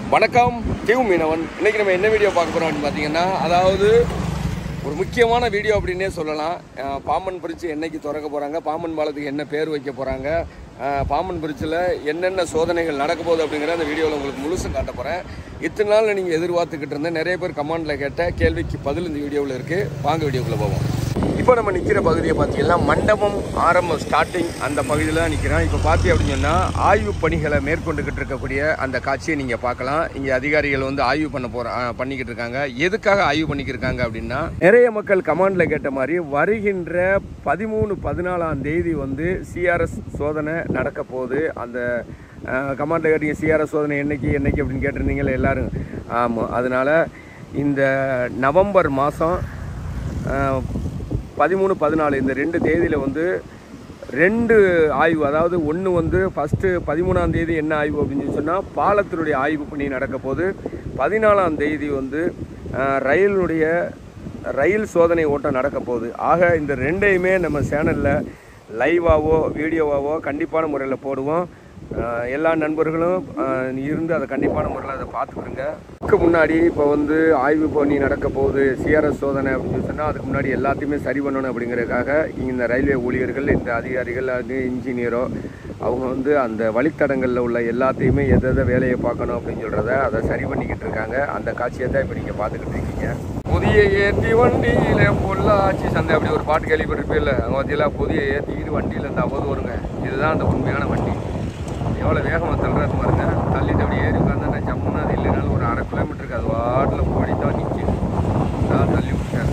வணக்கம் டியூ மீனவன் இன்னைக்கு நம்ம என்ன வீடியோ பார்க்க போறோம் அப்படின்னு பார்த்தீங்கன்னா அதாவது ஒரு முக்கியமான வீடியோ அப்படின்னே சொல்லலாம் அஹ் பாம்பன் பிரிட்ஜ் என்னைக்கு திறக்க போகிறாங்க பாம்பன் பாலத்துக்கு என்ன பேர் வைக்க போகிறாங்க பாம்பன் பிரிட்ஜில் என்னென்ன சோதனைகள் நடக்க போகுது அப்படிங்கிற அந்த வீடியோவில் உங்களுக்கு முழுசும் காட்ட போகிறேன் இத்தனை நாள் நீங்கள் எதிர்பார்த்துக்கிட்டு இருந்த நிறைய பேர் கமெண்டில் கேட்ட கேள்விக்கு பதில் இந்த வீடியோவில் இருக்குது வாங்க வீடியோக்குள்ளே போவோம் இப்போ நம்ம நிற்கிற பகுதியை பார்த்தீங்கன்னா மண்டபம் ஆரம்பம் ஸ்டார்டிங் அந்த பகுதியில் தான் நிற்கிறோம் இப்போ பார்த்தீங்க அப்படின்னு சொன்னால் ஆய்வு பணிகளை மேற்கொண்டுக்கிட்டு இருக்கக்கூடிய அந்த காட்சியை நீங்கள் பார்க்கலாம் இங்கே அதிகாரிகள் வந்து ஆய்வு பண்ண போகிற பண்ணிக்கிட்டு இருக்காங்க எதுக்காக ஆய்வு பண்ணிக்கிட்டு இருக்காங்க அப்படின்னா நிறைய மக்கள் கமாண்டில் கேட்ட மாதிரி வருகின்ற பதிமூணு பதினாலாம் தேதி வந்து சிஆர்எஸ் சோதனை நடக்க போகுது அந்த கமாண்டில் கேட்டீங்க சிஆர்எஸ் சோதனை என்னைக்கு என்னைக்கு அப்படின்னு கேட்டிருந்தீங்களே எல்லாரும் ஆமாம் அதனால் இந்த நவம்பர் மாதம் பதிமூணு பதினாலு இந்த ரெண்டு தேதியில் வந்து ரெண்டு ஆய்வு அதாவது ஒன்று வந்து ஃபஸ்ட்டு பதிமூணாம் தேதி என்ன ஆய்வு அப்படின்னு சொல்லி சொன்னால் பாலத்தினுடைய ஆய்வு பணி நடக்க போது பதினாலாம் தேதி வந்து அஹ், ரயிலுடைய ரயில் சோதனை ஓட்டம் நடக்க போகுது ஆக இந்த ரெண்டையுமே நம்ம சேனலில் லைவாவோ வீடியோவாவோ கண்டிப்பான முறையில் போடுவோம் அஹ், எல்லா நண்பர்களும் அஹ், இருந்து அதை கண்டிப்பான முறையில் அதை பார்த்துக்கிடுங்க அதுக்கு முன்னாடி இப்போ வந்து ஆய்வு பணி நடக்க போகுது சிஆர்எஸ் சோதனை அப்படின்னு சொன்னால் அதுக்கு முன்னாடி எல்லாத்தையுமே சரி பண்ணணும் அப்படிங்கிறதுக்காக இந்த ரயில்வே ஊழியர்கள் இந்த அதிகாரிகள் அது இன்ஜினியரோ அவங்க வந்து அந்த வழித்தடங்களில் உள்ள எல்லாத்தையுமே எதை எதை வேலையை பார்க்கணும் அப்படின்னு சொல்கிறத அதை சரி பண்ணிக்கிட்டு இருக்காங்க அந்த காட்சியை தான் இப்போ நீங்கள் பார்த்துக்கிட்டு இருக்கீங்க புதிய ஏற்றி வண்டியில் பொள்ளாச்சி சந்தை அப்படி ஒரு பாட்டு கேள்விப்பட்டிருப்பீல்ல அங்கே பார்த்தீங்களா புதிய ஏற்றிக்கிட்டு வண்டியில் இருந்து அவது வருங்க இதுதான் அந்த உண்மையான வண்டி எவ்வளோ வேகமாக தள்ளுறது பாருங்க தள்ளிட்டு அப்படி ஏறி உட்காந்து நான் ஜம்முன்னு அது இல்லைனாலும் ஒரு அரை கிலோமீட்டருக்கு அது வாட்டில் ஓடி தான் நிற்கும் நான் தள்ளி விட்டேன்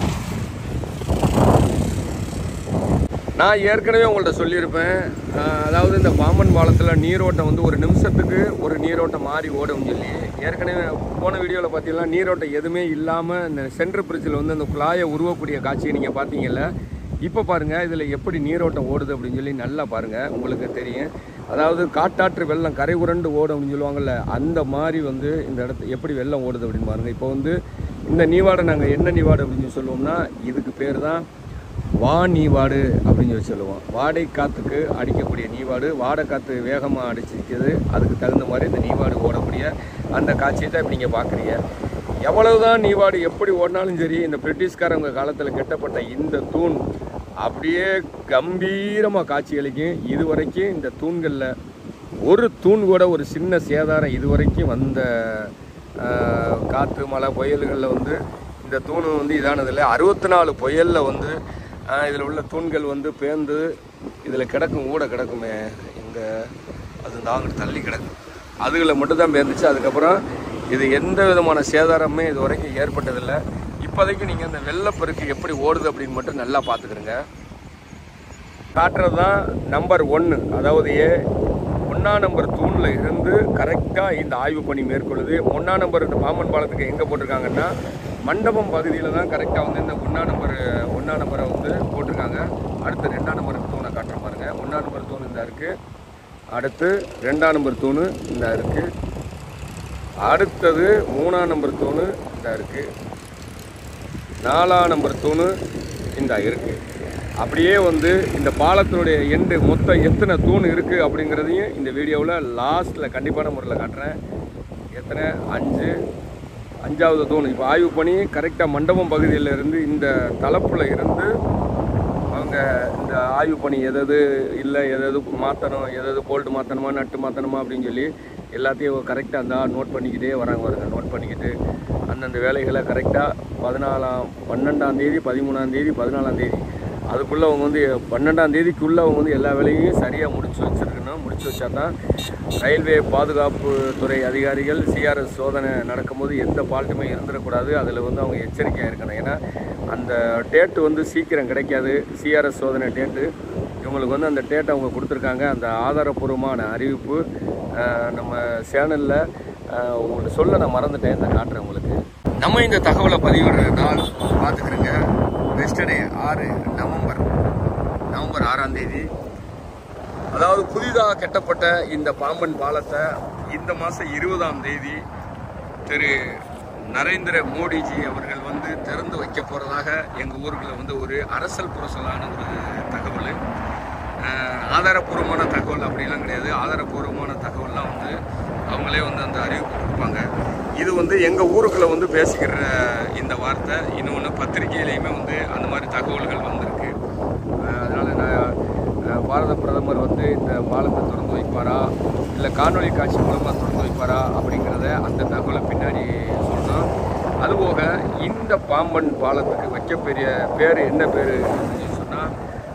நான் ஏற்கனவே உங்கள்ட்ட சொல்லியிருப்பேன் அஹ், அதாவது இந்த பாம்பன் பாலத்தில் நீரோட்டம் வந்து ஒரு நிமிஷத்துக்கு ஒரு நீரோட்டம் மாறி ஓடும்னு சொல்லி ஏற்கனவே போன வீடியோவில் பார்த்தீங்கன்னா நீரோட்டம் எதுவுமே இல்லாமல் இந்த சென்ட்ரல் பிரிட்ஜில் வந்து அந்த குழாயை உருவக்கூடிய காட்சியை நீங்கள் பார்த்தீங்கல்ல இப்போ பாருங்கள் இதில் எப்படி நீரோட்டம் ஓடுது அப்படின்னு சொல்லி நல்லா பாருங்கள் உங்களுக்கு தெரியும் அதாவது காட்டாற்று வெள்ளம் கரை உரண்டு ஓடும் அப்படின்னு சொல்லுவாங்கல்ல அந்த மாதிரி வந்து இந்த இடத்து எப்படி வெள்ளம் ஓடுது அப்படின்னு பாருங்கள் இப்போ வந்து இந்த நீவாடை நாங்கள் என்ன நீவாடு அப்படின்னு சொல்லி சொல்லுவோம்னா இதுக்கு பேர் தான் வா நீவாடு அப்படின்னு சொல்லி சொல்லுவோம் வாடை காற்றுக்கு அடிக்கக்கூடிய நீவாடு வாடை காற்று வேகமாக அடிச்சிருக்குது அதுக்கு தகுந்த மாதிரி இந்த நீவாடு ஓடக்கூடிய அந்த காட்சியை தான் இப்போ நீங்கள் பார்க்குறீங்க எவ்வளவுதான் நீவாடு எப்படி ஓடினாலும் சரி இந்த பிரிட்டிஷ்காரங்க காலத்தில் கட்டப்பட்ட இந்த தூண் அப்படியே கம்பீரமாக காட்சி அளிக்கும் இதுவரைக்கும் இந்த தூண்களில் ஒரு தூண் கூட ஒரு சின்ன சேதாரம் இதுவரைக்கும் வந்த ஆஹ், காற்று மழை புயல்களில் வந்து இந்த தூண் வந்து இதானதில்லை அறுபத்தி நாலு புயலில் வந்து இதில் உள்ள தூண்கள் வந்து பேர்ந்து இதில் கிடக்கும் கூட கிடக்குமே இந்த அது தாங்கிட்டு தள்ளி கிடக்கும் அதுகளை மட்டும் தான் பேர்ந்துச்சு அதுக்கப்புறம் இது எந்த விதமான சேதாரமே இது வரைக்கும் ஏற்பட்டதில்லை இப்போதைக்கு நீங்கள் இந்த வெள்ளப்பெருக்கு எப்படி ஓடுது அப்படின்னு மட்டும் நல்லா பார்த்துக்கிறங்க காட்டுறது தான் நம்பர் ஒன்று அதாவது ஏ ஒன்றா நம்பர் தூணில் இருந்து கரெக்டாக இந்த ஆய்வு பணி மேற்கொள்ளுது ஒன்றா நம்பர் இந்த பாம்பன் பாலத்துக்கு எங்கே போட்டிருக்காங்கன்னா மண்டபம் பகுதியில் தான் கரெக்டாக வந்து இந்த ஒன்றா நம்பர் ஒன்றா நம்பரை வந்து போட்டிருக்காங்க அடுத்து ரெண்டாம் நம்பர் தூணை காட்டுற பாருங்க ஒன்றா நம்பர் தூண் இந்த இருக்குது அடுத்து ரெண்டாம் நம்பர் தூண் இந்த இருக்குது அடுத்தது மூணாம் நம்பர் தூண் இந்த இருக்குது நாலாம் நம்பர் தூண் இந்த இருக்குது அப்படியே வந்து இந்த பாலத்தினுடைய எண்டு மொத்தம் எத்தனை தூண் இருக்குது அப்படிங்கிறதையும் இந்த வீடியோவில் லாஸ்ட்டில் கண்டிப்பான முறையில் காட்டுறேன் எத்தனை அஞ்சு அஞ்சாவது தூண் இப்போ ஆய்வு பண்ணி கரெக்டாக மண்டபம் பகுதியில் இருந்து இந்த தளப்பில் இருந்து அவங்க இந்த ஆய்வு பணி எதாவது இல்லை எதாவது மாற்றணும் எதாவது போல்ட் மாற்றணுமா நட்டு மாற்றணுமா அப்படின்னு சொல்லி எல்லாத்தையும் கரெக்டாக அந்த நோட் பண்ணிக்கிட்டே வராங்க பாருங்க நோட் பண்ணிக்கிட்டு அந்தந்த வேலைகளை கரெக்டாக பதினாலாம் பன்னெண்டாம் தேதி பதிமூணாம் தேதி பதினாலாம் தேதி அதுக்குள்ளே அவங்க வந்து பன்னெண்டாம் தேதிக்குள்ளே அவங்க வந்து எல்லா வேலையும் சரியாக முடிச்சு வச்சிருக்கணும் முடிச்சு வச்சா தான் ரயில்வே பாதுகாப்பு துறை அதிகாரிகள் சிஆர்எஸ் சோதனை நடக்கும்போது எந்த ஃபால்ட்டுமே இருந்துடக்கூடாது அதில் வந்து அவங்க எச்சரிக்கையாக இருக்கணும் ஏன்னா அந்த டேட்டு வந்து சீக்கிரம் கிடைக்காது சிஆர்எஸ் சோதனை டேட்டு இவங்களுக்கு வந்து அந்த டேட்டை அவங்க கொடுத்துருக்காங்க அந்த ஆதாரப்பூர்வமான அறிவிப்பு அஹ், நம்ம சேனலில் உங்கள்கிட்ட சொல்ல நான் மறந்துட்டேன் இந்த காட்டுறேன் உங்களுக்கு நம்ம இந்த தகவலை பதிவிடுற நாள் பார்த்துக்கிறேங்க வெஸ்டர்டே ஆறு நவம்பர் நவம்பர் ஆறாம் தேதி அதாவது புதிதாக கட்டப்பட்ட இந்த பாம்பன் பாலத்தை இந்த மாதம் இருபதாம் தேதி திரு நரேந்திர மோடிஜி அவர்கள் வந்து திறந்து வைக்க போகிறதாக எங்கள் ஊருக்குள்ள வந்து ஒரு அரசல் புரசலான ஒரு தகவல் அஹ், ஆதாரப்பூர்வமான தகவல் அப்படிலாம் கிடையாது ஆதாரப்பூர்வமான தகவல்லாம் வந்து அவங்களே வந்து அந்த அறிவிப்பு கொடுப்பாங்க வந்து எங்கள் ஊருக்குள்ளே வந்து பேசிக்கிற இந்த வார்த்தை இன்னொன்று பத்திரிகையிலையுமே வந்து அந்த மாதிரி தகவல்கள் வந்திருக்கு அஹ் அதனால நான் அஹ் பாரத பிரதமர் வந்து இந்த பாலத்தை திறந்து வைப்பாரா இல்லை காணொளி காட்சி மூலமாக திறந்து வைப்பாரா அப்படிங்கிறத அந்த தகவலை பின்னாடி சொல்கிறோம் அதுபோக இந்த பாம்பன் பாலத்துக்கு வைக்கப்பெரிய பேர் என்ன பேர் அப்படின்னு சொன்னால்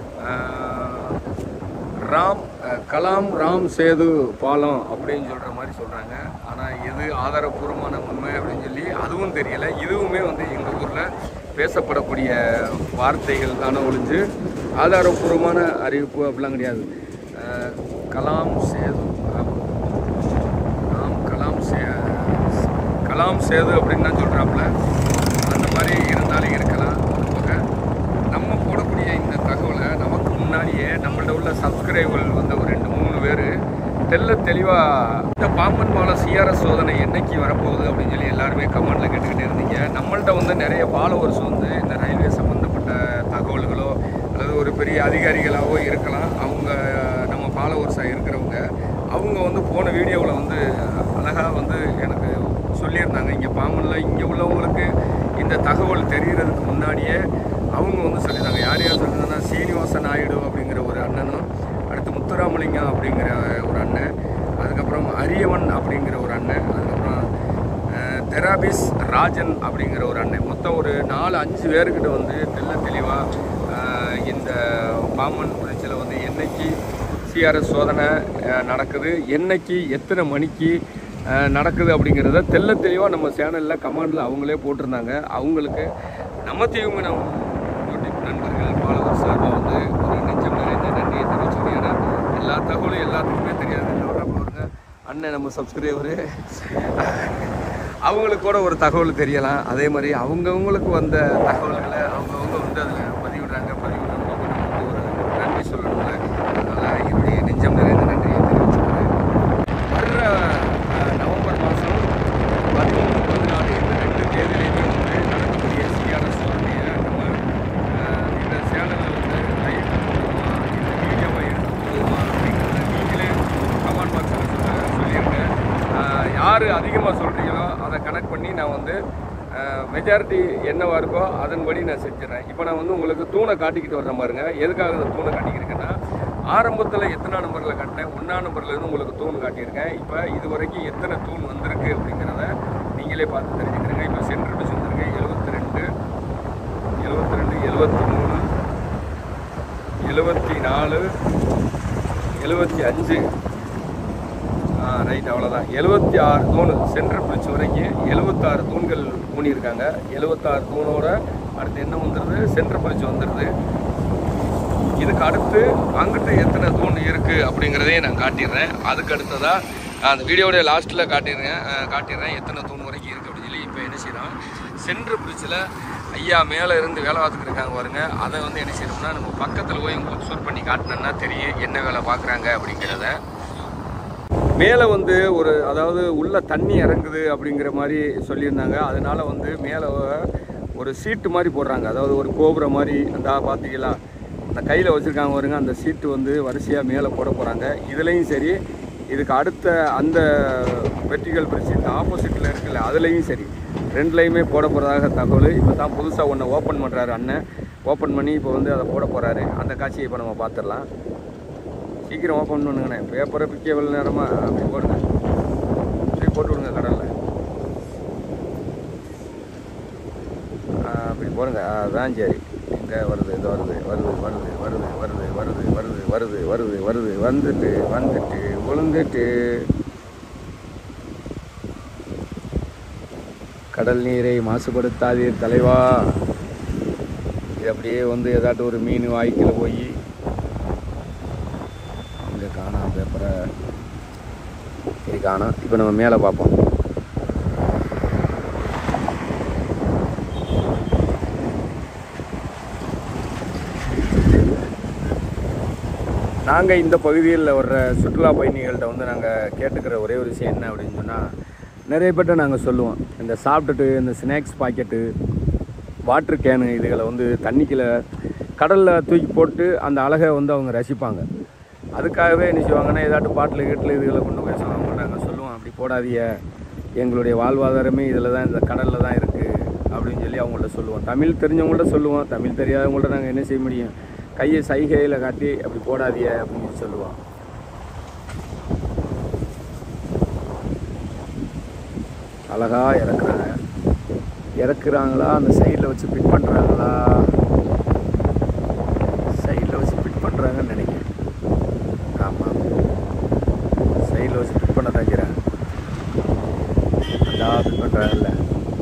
ராம் அஹ், கலாம் ராம் சேது பாலம் அப்படின்னு சொல்கிற மாதிரி சொல்கிறாங்க ஆனால் எது ஆதாரப்பூர்வமான உண்மை அப்படின்னு சொல்லி அதுவும் தெரியலை இதுவுமே வந்து எங்கள் ஊரில் பேசப்படக்கூடிய வார்த்தைகள் தானே ஒழிஞ்சு ஆதாரப்பூர்வமான அறிவிப்பு அப்படிலாம் கிடையாது அஹ், கலாம் சேது ராம் ராம் கலாம் சே கலாம் சேது அப்படின்னு தான் சொல்கிறாப்புல அந்த மாதிரி இருந்தாலும் இருக்கலாம் அதுபோக நம்ம போடக்கூடிய இந்த தகவலை நமக்கு முன்னாடியே நம்மள்ட்ட உள்ள சப்ஸ்கிரைபர்கள் வந்து ஒரு ரெண்டு மூணு பேர் தெல்ல தெளிவாக இந்த பாம்பன் பாலம் சிஆர்எஸ் சோதனை என்னைக்கு வரப்போகுது அப்படின்னு சொல்லி எல்லாருமே கமெண்டில் கேட்டுக்கிட்டே இருந்தீங்க நம்மள்ட்ட வந்து நிறைய ஃபாலோவர்ஸ் வந்து இந்த ரயில்வே சம்மந்தப்பட்ட தகவல்களோ அல்லது ஒரு பெரிய அதிகாரிகளாகவோ இருக்கலாம் அவங்க நம்ம ஃபாலோவர்ஸாக இருக்கிறவங்க அவங்க வந்து போன வீடியோவில் வந்து அழகாக வந்து எனக்கு சொல்லியிருந்தாங்க இங்கே பாம்பனில் இங்கே உள்ளவங்களுக்கு இந்த தகவல் தெரிகிறதுக்கு முன்னாடியே அவங்க வந்து சொல்லியிருந்தாங்க யார் யார் சொல்லியிருந்தாங்கன்னா சீனிவாச நாயுடு அப்படிங்கிற ஒரு அண்ணனும் அடுத்து முத்துராமலிங்கம் அப்படிங்கிற ஒரு அண்ணன் அதுக்கப்புறம் அரியவன் அப்படிங்கிற ஒரு அண்ணன் அதுக்கப்புறம் அஹ், தெராபிஸ் ராஜன் அப்படிங்கிற ஒரு அண்ணன் மொத்தம் ஒரு நாலு அஞ்சு பேர்கிட்ட வந்து தெள்ள தெளிவாக இந்த பாம்பன் புரட்சியில் வந்து என்னைக்கு சிஆர்எஸ் சோதனை அஹ், நடக்குது என்னைக்கு எத்தனை மணிக்கு அஹ், நடக்குது அப்படிங்கிறத தெள்ள தெளிவாக நம்ம சேனலில் கமெண்டில் அவங்களே போட்டிருந்தாங்க அவங்களுக்கு நம்ம தீவுங்க நம்ம யூடியூப் நண்பர்கள் ஃபாலோவர் சார்பாக வந்து ஒரு நெஞ்சம் நிறைந்த நன்றியை தெரிவிச்சுக்கிறேன் ஏன்னா எல்லா தகவலும் எல்லாத்துக்குமே தெரியாது என்ன பாருங்க அண்ணன் நம்ம சப்ஸ்கிரைபரு அவங்களுக்கு கூட ஒரு தகவல் தெரியலாம் அதே மாதிரி அவங்கவுங்களுக்கு வந்த தகவல்களை அவங்கவுங்க வந்து அதில் பதிவிடுறாங்க பதிவிடுறவங்க நம்ம வந்து ஒரு நன்றி சொல்லணும்ல அதனால் என்னுடைய நெஞ்சம் நிறைந்த நன்றியை தெரிவிச்சுக்கிறேன் வர்ற அஹ், நவம்பர் மாதம் பதிமூணு பதினாலு இந்த ரெண்டு தேதியிலையுமே வந்து நடக்கக்கூடிய சீரான சோதனையை நம்ம அஹ், இந்த சேனலில் வந்து லைவ் போடுவோமா இந்த வீடியோவை எடுத்து போடுவோமா அப்படிங்கிறத நீங்களே கமெண்ட் பாக்ஸில் சொல்லியிருங்க அஹ், யார் அதிகமாக சொல்கிறீங்களோ அதை கனெக்ட் பண்ணி நான் வந்து மெஜாரிட்டி என்னவா இருக்கோ அதன்படி நான் செஞ்சிடறேன் இப்போ நான் வந்து உங்களுக்கு தூணை காட்டிக்கிட்டு வர்றேன் பாருங்க எதுக்காக இந்த தூணை காட்டிக்கிருக்கேன்னா ஆரம்பத்தில் எத்தனை நம்பரில் காட்டினேன் ஒன்றா நம்பர்லேருந்து உங்களுக்கு தூண் காட்டியிருக்கேன் இப்போ இது வரைக்கும் எத்தனை தூண் வந்திருக்கு அப்படிங்கிறத நீங்களே பார்த்து தெரிஞ்சுக்கிறீங்க இப்போ சென்ட்ரல் பஸ் வந்திருக்கு எழுபத்தி ரெண்டு எழுபத்தி ரெண்டு எழுபத்தி மூணு எழுபத்தி நாலு எழுபத்தி அஞ்சு ஆ ரைட் அவ்வளோதான் எழுபத்தி ஆறு தூண் சென்ட்ரல் பிரிட்ஜ் வரைக்கும் எழுபத்தாறு தூண்கள் ஊனியிருக்காங்க எழுபத்தாறு தூணோட அடுத்து என்ன வந்துடுது சென்ட்ரல் பிரிட்ஜ் வந்துடுது இதுக்கு அடுத்து அங்கிட்டு எத்தனை தூண் இருக்குது அப்படிங்கிறதையும் நான் காட்டிடுறேன் அதுக்கு அடுத்ததாக அந்த வீடியோடைய லாஸ்ட்டில் காட்டிடுறேன் அஹ், காட்டிடுறேன் எத்தனை தூண் வரைக்கும் இருக்குது அப்படின்னு சொல்லி இப்போ என்ன செய்யறோம் சென்ட்ரல் பிரிட்ஜில் ஐயா மேலே இருந்து வேலை பார்த்துட்டு இருக்காங்க பாருங்க அதை வந்து என்ன செய்யணும்னா நம்ம பக்கத்தில் போய் உங்களுக்கு ஷூட் பண்ணி காட்டினோன்னா தெரியும் என்ன வேலை பார்க்குறாங்க அப்படிங்கிறத மேலே வந்து ஒரு அதாவது உள்ள தண்ணி இறங்குது அப்படிங்கிற மாதிரி சொல்லியிருந்தாங்க அதனால வந்து மேலே ஒரு சீட்டு மாதிரி போடுறாங்க அதாவது ஒரு கோபுரம் மாதிரி அந்த பார்த்தீங்களா அந்த கையில் வச்சுருக்காங்க பாருங்க அந்த சீட்டு வந்து வரிசையாக மேலே போட போகிறாங்க இதுலேயும் சரி இதுக்கு அடுத்த அந்த வெர்டிகல் பிரிட்ஜ் இந்த ஆப்போசிட்டில் இருக்குல்ல அதுலேயும் சரி ரெண்டுலேயுமே போட போகிறதாக தகவல் இப்போ தான் புதுசாக ஒன்று ஓப்பன் பண்ணுறாரு அண்ணன் ஓப்பன் பண்ணி இப்போ வந்து அதை போட போகிறாரு அந்த காட்சியை இப்போ நம்ம பார்த்துடலாம் சீக்கிரம் ஓப்பன் பண்ணுங்கண்ணே பேப்பரை பிக்க எவ்வளோ நேரமாக அப்படி போடுங்க அப்படி போட்டு விடுங்க கடலில் அப்படி போடுங்க அதான் சரி இங்கே வருது இது வருது வருது வருது வருது வருது வருது வருது வருது வருது வருது வந்துட்டு வந்துட்டு விழுந்துட்டு கடல் நீரை மாசுபடுத்தாதீர் தலைவா இது அப்படியே வந்து ஏதாட்டும் ஒரு மீன் வாய்க்கில் போய் இங்கே காணாம் பேப்பரை சரி காணோம் இப்போ நம்ம மேலே பார்ப்போம் நாங்கள் இந்த பகுதியில் வர்ற சுற்றுலா பயணிகள்கிட்ட வந்து நாங்கள் கேட்டுக்கிற ஒரே ஒரு விஷயம் என்ன அப்படின்னு சொன்னால் நிறைய பேர்ட்ட நாங்கள் சொல்லுவோம் இந்த சாப்பிட்டுட்டு இந்த ஸ்நாக்ஸ் பாக்கெட்டு வாட்ரு கேனு இதுகளை வந்து தண்ணிக்குள்ள கடலில் தூக்கி போட்டு அந்த அழகை வந்து அவங்க ரசிப்பாங்க அதுக்காகவே என்ன செய்வாங்கன்னா ஏதாட்டும் பாட்டில் கீட்டில் இதுகளை கொண்டு போய் அவங்க நாங்கள் சொல்லுவோம் அப்படி போடாதீங்க எங்களுடைய வாழ்வாதாரமே இதில் தான் இந்த கடலில் தான் இருக்குது அப்படின்னு சொல்லி அவங்கள்ட்ட சொல்லுவோம் தமிழ் தெரிஞ்சவங்கள்ட்ட சொல்லுவோம் தமிழ் தெரியாதவங்கள்ட்ட நாங்கள் என்ன செய்ய முடியும் கையை சைகையில் காட்டி அப்படி போடாதீங்க அப்படின்னு சொல்லி சொல்லுவோம் அழகா இறக்குறாங்க இறக்குறாங்களா அந்த சைடில் வச்சு ஃபிட் பண்ணுறாங்களா சைடில் வச்சு ஃபிட் பண்ணுறாங்கன்னு நினைக்கிறேன் ஆமாம் சைடில் வச்சு ஃபிட் பண்ண தைக்கிறேன் அந்த ஃபிட் பண்ணுறாங்கல்ல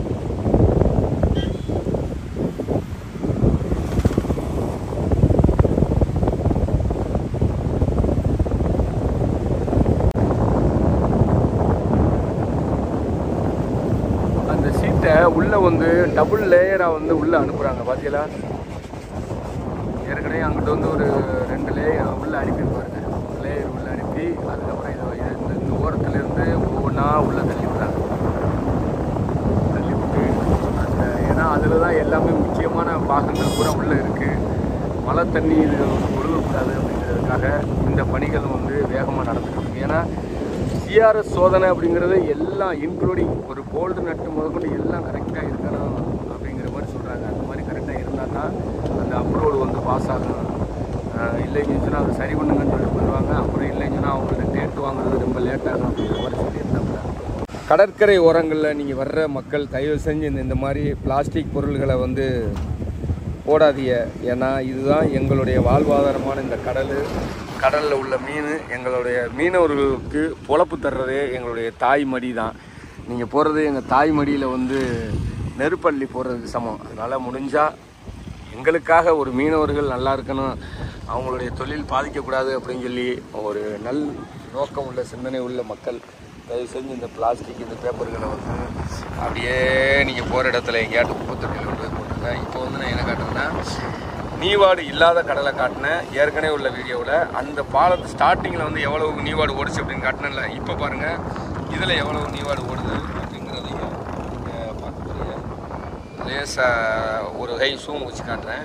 அந்த சீட்டை உள்ளே வந்து டபுள் லேயராக வந்து உள்ளே அனுப்புகிறாங்க பார்த்தீங்களா ஏற்கனவே அங்கிட்ட வந்து ஒரு ரெண்டு லேயர் உள்ளே அனுப்பியிருப்பாருங்க லேயர் உள்ளே அனுப்பி அதுக்கப்புறம் இதை இது இந்த இந்த ஓரத்துலேருந்து ஒவ்வொன்றா உள்ளே தள்ளி விட்றாங்க தள்ளி விட்டு அந்த ஏன்னா அதில் தான் எல்லாமே முக்கியமான பாகங்கள் பூரா உள்ளே இருக்குது மழை தண்ணி இது ஒழுகக்கூடாது அப்படிங்கிறதுக்காக இந்த பணிகள் வந்து வேகமாக நடந்துட்டு இருக்கு ஏன்னா சிஆர்எஸ் சோதனை அப்படிங்கிறது எல்லாம் இன்க்ளூடிங் ஒரு போல்டு நட்டு முதற்கொண்டு எல்லாம் கரெக்டாக இருக்கணும் அப்படிங்கிற மாதிரி சொல்கிறாங்க அந்த மாதிரி கரெக்டாக இருந்தால் தான் அந்த அப்லோடு வந்து பாஸ் ஆகும் ஆஹ் இல்லைன்னு சொன்னால் அதை சரி பண்ணுங்கன்னு சொல்லிட்டு பண்ணுவாங்க அப்புறம் இல்லைன்னு சொன்னால் அவங்கள்ட்ட டேட் வாங்குறது ரொம்ப லேட் ஆகும் அப்படிங்கிற மாதிரி சொல்லியிருந்தாங்க கடற்கரை ஓரங்களில் நீங்கள் வர்ற மக்கள் தயவு செஞ்சு இந்த இந்த மாதிரி பிளாஸ்டிக் பொருள்களை வந்து போடாதீங்க ஏன்னா இதுதான் எங்களுடைய வாழ்வாதாரமான இந்த கடல் கடலில் உள்ள மீன் எங்களுடைய மீனவர்களுக்கு பொழப்பு தர்றதே எங்களுடைய தாய் மடி தான் நீங்கள் போகிறது எங்கள் தாய் மடியில் வந்து நெருப்பள்ளி போகிறதுக்கு சமம் அதனால் முடிஞ்சால் எங்களுக்காக ஒரு மீனவர்கள் நல்லா இருக்கணும் அவங்களுடைய தொழில் பாதிக்கக்கூடாது அப்படின்னு சொல்லி ஒரு நல் நோக்கம் உள்ள சிந்தனை உள்ள மக்கள் தயவு செஞ்சு இந்த பிளாஸ்டிக் இந்த பேப்பர்களை வந்து அப்படியே நீங்கள் போகிற இடத்துல எங்கேயாட்டும் குப்பை தொட்டியில் கொண்டு போய் போட்டுருங்க இப்போ வந்து நான் என்ன காட்டுறேன்னா நீவாடு இல்லாத கடலை காட்டினேன் ஏற்கனவே உள்ள வீடியோவில் அந்த பாலத்து ஸ்டார்டிங்கில் வந்து எவ்வளவு நீவாடு ஓடுச்சு அப்படின்னு காட்டினேன்ல இப்போ பாருங்கள் இதில் எவ்வளவு நீவாடு ஓடுது அப்படிங்கிறதையும் நீங்கள் பார்க்க போறீங்க லேசாக ஒரு கை சூம் வச்சு காட்டுறேன்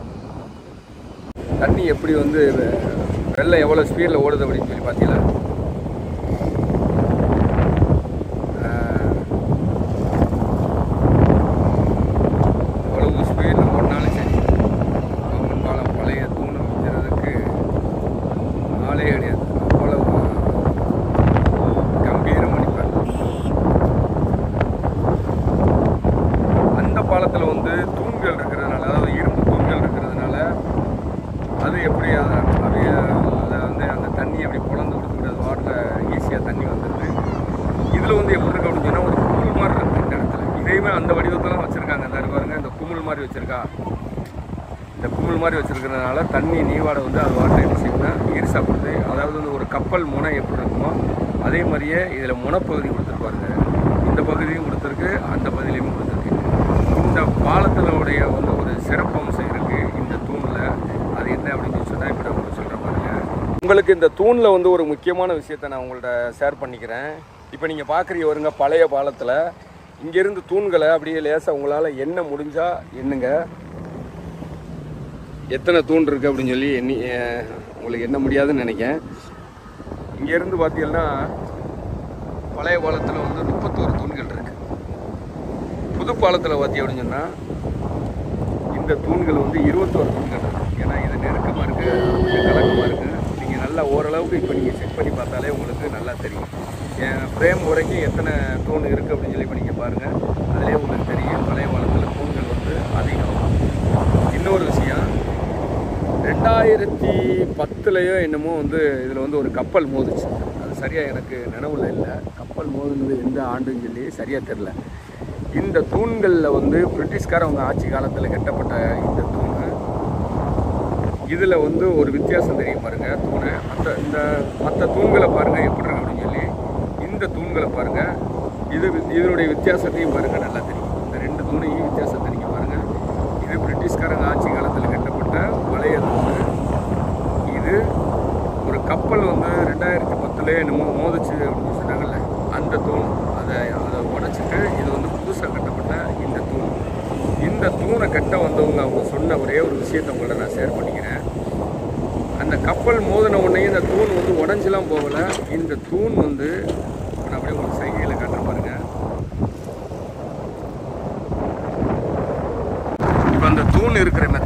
தண்ணி எப்படி வந்து வெள்ளம் எவ்வளோ ஸ்பீடில் ஓடுது அப்படின்னு சொல்லி பார்த்தீங்களா ஆஹ், எவ்வளவு ஸ்பீடில் ஓடினாலும் சரி கவர்மெண்ட் பாலம் பழைய தூணை வைக்கிறதுக்கு ஆளே கிடையாது அவ்வளவு கம்பீரம் அடிப்பார் அந்த பாலத்தில் வந்து தூண்கள் இருக்கிறதுனால அதாவது இரும்பு தூண்கள் இருக்கிறதுனால அது எப்படி அதை அப்படியே அதை வந்து அந்த தண்ணி அப்படி பொழந்து கொடுத்துக்கிட்டு அது வாட்டில் ஈஸியாக தண்ணி வந்துடுது இதில் வந்து எப்படி இருக்கு அப்படின்னு சொன்னால் ஒரு குமிழ் மாதிரி இருக்கு இந்த இடத்துல இதையுமே அந்த வடிவத்தெல்லாம் வச்சுருக்காங்க இந்த இருக்கு பாருங்க இந்த குமிழ் மாதிரி வச்சுருக்கா இந்த குமிழ் மாதிரி வச்சுருக்கிறதுனால தண்ணி நீவாடை வந்து அது வாட்டில் என்ன செய்யும்னா ஈர்சா கொடுத்து அதாவது வந்து ஒரு கப்பல் முனை எப்படி இருக்குமோ அதே மாதிரியே இதில் முனைப்பகுதி கொடுத்துருப்பாருங்க இந்த பகுதியும் கொடுத்துருக்கு அந்த பகுதியிலையும் கொடுத்துருக்கு இந்த பாலத்தினுடைய வந்து ஒரு சிறப்பம்சம் இருக்குது இந்த தூணில் அது என்ன அப்படின்னு சொன்னால் இப்போ உங்களுக்கு சொல்கிறேன் பாருங்க உங்களுக்கு இந்த தூணில் வந்து ஒரு முக்கியமான விஷயத்தை நான் உங்கள்ட்ட ஷேர் பண்ணிக்கிறேன் இப்போ நீங்கள் பார்க்குறீங்க வருங்க பழைய பாலத்தில் இங்கேருந்து தூண்களை அப்படியே லேசாக உங்களால் என்ன முடிஞ்சால் எண்ணுங்க எத்தனை தூண் இருக்குது அப்படின்னு சொல்லி எண்ணி அஹ், உங்களுக்கு என்ன முடியாதுன்னு நினைக்கிறேன் இங்கேருந்து பார்த்தீங்கன்னா பழைய பாலத்தில் வந்து முப்பத்தோரு தூண்கள் இருக்கு புது பாலத்தில் பார்த்தீங்க அப்படின்னு சொன்னால் இந்த தூண்கள் வந்து இருபத்தோரு தூண்கள் இருக்கு ஏன்னா இது நெருக்கமாக இருக்குது கொஞ்சம் கலக்கமாக இருக்குது நீங்கள் நல்லா ஓரளவுக்கு இப்போ நீங்கள் செக் பண்ணி பார்த்தாலே உங்களுக்கு நல்லா தெரியும் என் ஃப்ரேம் வரைக்கும் எத்தனை தூண் இருக்குது அப்படின்னு சொல்லி இப்போ நீங்கள் பாருங்கள் அதிலே உங்களுக்கு தெரியும் பழைய பாலத்தில் தூண்கள் வந்து அதிகம் இன்னொரு விஷயம் ரெண்டாயிரத்தி பத்துலேயோ என்னமோ வந்து இதில் வந்து ஒரு கப்பல் மோதுச்சு அது சரியாக எனக்கு நினைவுல இல்லை கப்பல் மோதுனது எந்த ஆண்டுன்னு சொல்லி சரியாக தெரில இந்த தூண்களில் வந்து பிரிட்டிஷ்காரவங்க ஆட்சி காலத்தில் கட்டப்பட்ட இந்த தூண் இதில் வந்து ஒரு வித்தியாசம் தெரியும் பாருங்க தூணை மற்ற இந்த மற்ற தூண்களை பாருங்கள் எப்படி இருக்கு அப்படின்னு சொல்லி இந்த தூண்களை பாருங்கள் இது இதனுடைய வித்தியாசத்தையும் பாருங்கள் நல்லா தெரியும் இந்த ரெண்டு தூணையும் வித்தியாசத்தை நீங்கள் பாருங்கள் இது பிரிட்டிஷ்காரங்க ஆட்சி காலத்தில் கட்டப்பட்ட பழைய தூண் இது ஒரு கப்பல் வந்து ரெண்டாயிரத்தி பத்துல என்னமோ மோதிச்சு அப்படின்னு சொன்னாங்கல்ல அந்த தூண் அதை அதை உடைச்சிட்டு இது வந்து புதுசாக கட்டப்பட்ட இந்த தூண் இந்த தூணை கட்ட வந்தவங்க அவங்க சொன்ன ஒரே ஒரு விஷயத்தை உங்கள்ட்ட நான் ஷேர் பண்ணிக்கிறேன் அந்த கப்பல் மோதின உடனே இந்த தூண் வந்து உடஞ்செல்லாம் போகலை இந்த தூண் வந்து இப்ப நான் அப்படியே உங்களுக்கு சைகையில் காட்டுற பாருங்க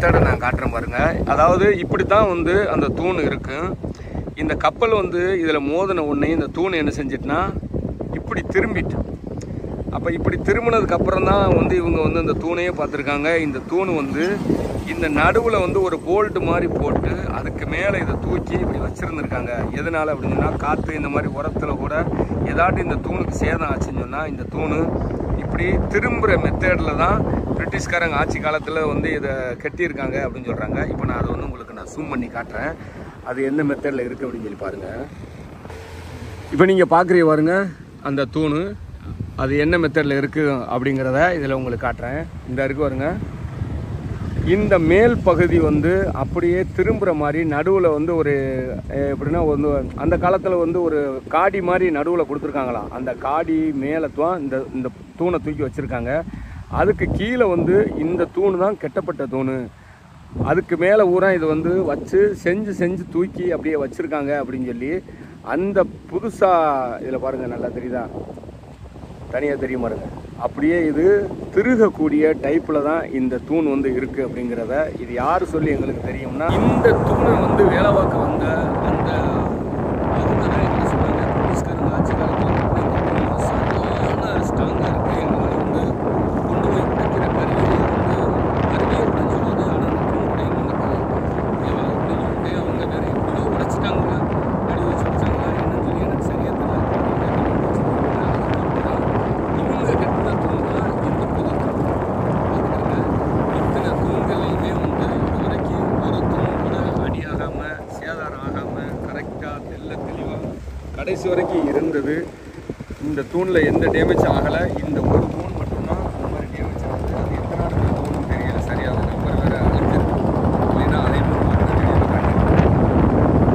மெத்தடை நான் காட்டுறேன் பாருங்க அதாவது இப்படி தான் வந்து அந்த தூண் இருக்கு இந்த கப்பல் வந்து இதில் மோதின உடனே இந்த தூண் என்ன செஞ்சிட்டுனா இப்படி திரும்பிட்டு அப்போ இப்படி திரும்பினதுக்கு அப்புறம் தான் வந்து இவங்க வந்து இந்த தூணையே பார்த்துருக்காங்க இந்த தூண் வந்து இந்த நடுவில் வந்து ஒரு போல்ட் மாதிரி போட்டு அதுக்கு மேலே இதை தூக்கி இப்படி வச்சுருந்துருக்காங்க எதனால அப்படின்னா காற்று இந்த மாதிரி உரத்தில் கூட ஏதாட்டும் இந்த தூணுக்கு சேதம் ஆச்சுன்னு சொன்னால் இந்த தூண் இப்படி திரும்புகிற மெத்தேடில் தான் பிரிட்டிஷ்காரங்க ஆட்சி காலத்தில் வந்து இதை கட்டியிருக்காங்க அப்படின்னு சொல்கிறாங்க இப்போ நான் அதை வந்து உங்களுக்கு நான் ஜூம் பண்ணி காட்டுறேன் அது எந்த மெத்தடில் இருக்குது அப்படின்னு சொல்லி பாருங்கள் இப்போ நீங்கள் பார்க்குறீங்க பாருங்க அந்த தூண் அது என்ன மெத்தடில் இருக்குது அப்படிங்கிறத இதில் உங்களுக்கு காட்டுறேன் இந்த இருக்கு பாருங்க இந்த மேல் பகுதி வந்து அப்படியே திரும்புகிற மாதிரி நடுவில் வந்து ஒரு அஹ், எப்படின்னா வந்து அந்த காலத்தில் வந்து ஒரு காடி மாதிரி நடுவில் கொடுத்துருக்காங்களாம் அந்த காடி மேலே தான் இந்த இந்த தூணை தூக்கி வச்சுருக்காங்க அதுக்கு கீழே வந்து இந்த தூண் தான் கெட்டப்பட்ட தூண் அதுக்கு மேலே ஊரா இது வந்து வச்சு செஞ்சு செஞ்சு தூக்கி அப்படியே வச்சுருக்காங்க அப்படின்னு சொல்லி அந்த புதுசாக இதில் பாருங்கள் நல்லா தெரியுதா தனியாக தெரிய பாருங்க அப்படியே இது திருகக்கூடிய டைப்பில் தான் இந்த தூண் வந்து இருக்குது அப்படிங்கிறத இது யார் சொல்லி எங்களுக்கு தெரியும்னா இந்த தூணை வந்து வேலை பார்க்க வந்த அந்த அவங்க தான் என்ன சொன்னாங்க பிரிட்டிஷ்காரங்க ஆட்சி காலத்தில் இந்த தூண் சரியான ஸ்ட்ராங்காக இருக்குது எங்களால் வந்து கொண்டு போய் உடைக்கிற கருவியை வந்து கருவியை உடைஞ்சு சொல்லுது ஆனால் அந்த தூண் உடையும் எனக்கு எவ்வளோ உடையும் உடைய அவங்க வேறு எப்படியோ உடைச்சிட்டாங்களா அடி வச்சு வச்சாங்களா என்னன்னு சொல்லி எனக்கு சரியாக தெரியல இவங்க கட்டின தூண் தான் இந்த புது தூண் பார்த்துக்கோங்க இத்தனை தூண்கள்லையுமே வந்து இது வரைக்கும் ஒரு தூண் கூட அடியாகாமல் சேதாரம் ஆகாமல் கரெக்டாக தெல்ல தெளிவாக கடைசி வரைக்கும் இருந்தது இந்த தூணில் எந்த டேமேஜ் ஆகலை இந்த ஒரு தூண் மட்டும்தான் இந்த மாதிரி டேமேஜ் ஆகுது அது எத்தனை இடத்துல தூண் தெரியல சரியாக நம்பர் வேறு அழைச்சிருக்கு இல்லைன்னா அதே மாதிரி தெரியல காட்டிருக்கு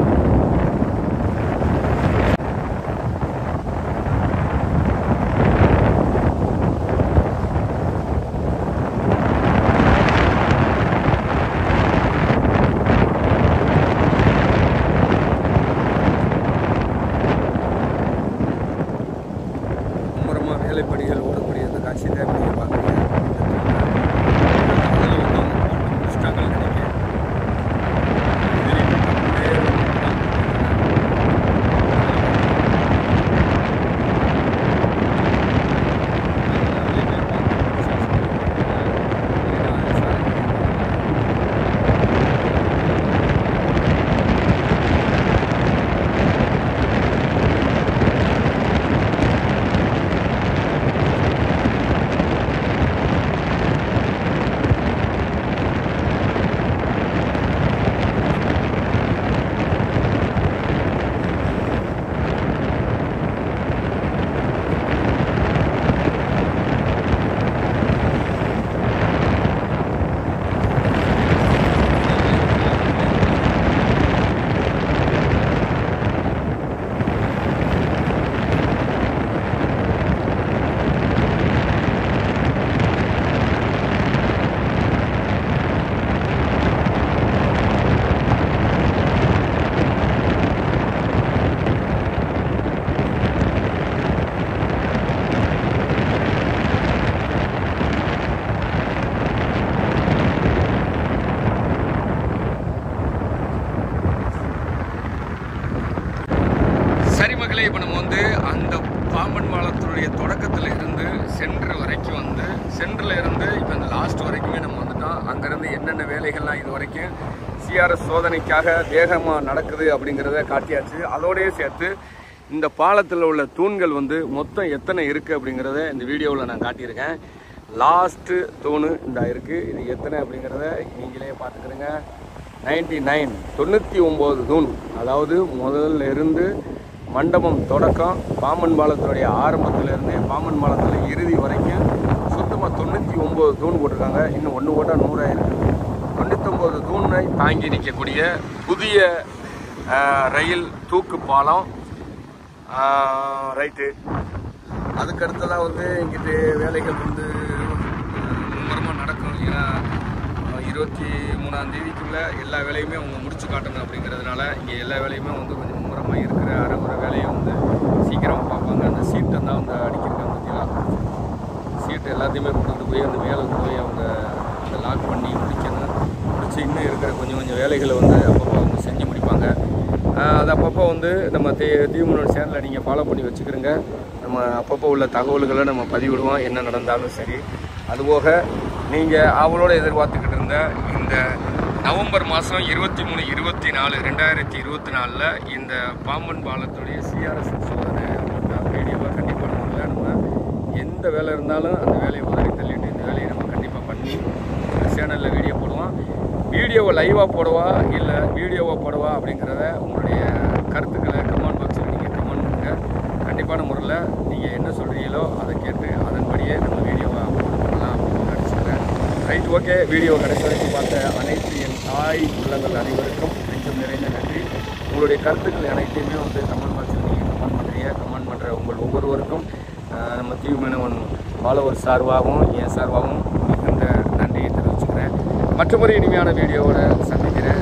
மும்முரமாக வேலைப்படிகள் ஓடக்கூடிய அந்த காட்சி தான் நீங்கள் பார்க்குறீங்க அதில் வந்து அவங்க புஸ்தகங்கள் கிடைக்கும் இதுலேயும் அப்படியே சரி மக்களே இப்போ நம்ம வந்து அந்த பாம்பன் பாலத்தினுடைய தொடக்கத்தில் இருந்து சென்ட்ரு வரைக்கும் வந்து சென்டரில் இருந்து இப்போ இந்த லாஸ்ட் வரைக்குமே நம்ம வந்துட்டோம் அங்கேருந்து என்னென்ன வேலைகள்லாம் இது வரைக்கும் சிஆர்எஸ் சோதனைக்காக வேகமாக நடக்குது அப்படிங்கிறத காட்டியாச்சு அதோடயே சேர்த்து இந்த பாலத்தில் உள்ள தூண்கள் வந்து மொத்தம் எத்தனை இருக்குது அப்படிங்கிறத இந்த வீடியோவில் நான் காட்டியிருக்கேன் லாஸ்ட்டு தூண் இந்த இருக்குது இது எத்தனை அப்படிங்கிறத நீங்களே பார்த்துக்கிறங்க நைன்டி நைன் தொண்ணூற்றி ஒம்பது தூண் அதாவது முதல்ல இருந்து மண்டபம் தொடக்கம் பாம்பன் பாலத்தினுடைய ஆரம்பத்திலிருந்து பாம்பன் பாலத்தில் இறுதி வரைக்கும் சுத்தமாக தொண்ணூற்றி ஒம்பது தூண் போட்டிருக்காங்க இன்னும் ஒன்று போட்டால் நூறாயிரம் தொண்ணூத்தொம்பது தூணை தாங்கி நிற்கக்கூடிய புதிய ஆஹ், ரயில் தூக்கு பாலம் ரைட்டு அதுக்கு அடுத்ததாக வந்து இங்கிட்டு வேலைகள் வந்து மும்முரமாக நடக்கும் ஏன்னா அஹ், இருபத்தி மூணாம் தேதிக்குள்ளே எல்லா வேலையுமே அவங்க முடிச்சு காட்டணும் அப்படிங்கிறதுனால இங்கே எல்லா வேலையுமே வந்து கொஞ்சம் மும்முரமாக இருக்கிற அரைகுறை வேலையை வந்து சீக்கிரமாக பார்ப்பாங்க அந்த சீட்டை தான் வந்து அடிக்கிறாங்க பார்த்தீங்களா சீட்டு எல்லாத்தையுமே கொண்டுட்டு போய் அந்த மேலே கொண்டு போய் அவங்க அந்த லாக் பண்ணி முடிக்கணும் முடிச்ச வச்சு இன்னும் இருக்கிற கொஞ்சம் கொஞ்சம் வேலைகளை வந்து அப்பப்போ அவங்க செஞ்சு முடிப்பாங்க ஆஹ் அது அப்பப்போ வந்து நம்ம தீ தீவுனோட சேனலை நீங்கள் ஃபாலோ பண்ணி வச்சுக்கிறோங்க நம்ம அப்பப்போ உள்ள தகவல்களை நம்ம பதிவிடுவோம் என்ன நடந்தாலும் சரி அதுபோக நீங்கள் அவளோட எதிர்பார்த்துக்கிட்டு இருந்த இந்த நவம்பர் மாதம் இருபத்தி மூணு இருபத்தி நாலு ரெண்டாயிரத்தி இருபத்தி நாலில் இந்த பாம்பன் பாலத்துடைய சிஆர்எஸ் சோதனை வீடியோவை கண்டிப்பாக நம்மள நம்ம எந்த வேலை இருந்தாலும் அந்த வேலையை உதவி தள்ளிட்டு இந்த வேலையை நம்ம கண்டிப்பாக பண்ணி சேனலில் வீடியோ போடுவோம் வீடியோவை லைவாக போடவா இல்லை வீடியோவை போடவா அப்படிங்கிறத உங்களுடைய கருத்துக்களை கமெண்ட் பாக்ஸில் நீங்கள் கமெண்ட் பண்ணுங்கள் கண்டிப்பான முறையில் நீங்கள் என்ன சொல்கிறீங்களோ அதை கேட்டு அதன்படியே நம்ம வீடியோவை அப்லோட் பண்ணலாம் அப்படின்னு நினச்சிக்கிறேன் ரைட் ஓகே வீடியோ கடைசி வரைக்கும் பார்த்த அனைத்து என் தாய் உள்ளங்கள் அனைவருக்கும் நெஞ்சம் நிறைந்த நன்றி உங்களுடைய கருத்துக்கள் அனைத்தையுமே வந்து கமெண்ட் பாக்ஸில் நீங்கள் கமெண்ட் பண்ணுறீங்க கமெண்ட் பண்ணுற உங்கள் ஒவ்வொருவருக்கும் ஆஹ், நம்ம தீவு மீனவன் ஃபாலோவர் சார்பாகவும் என் சார்பாகவும் மிகுந்த நன்றியை தெரிவிச்சுக்கிறேன் மற்றொரு இனிமையான வீடியோவோட சந்திக்கிறேன்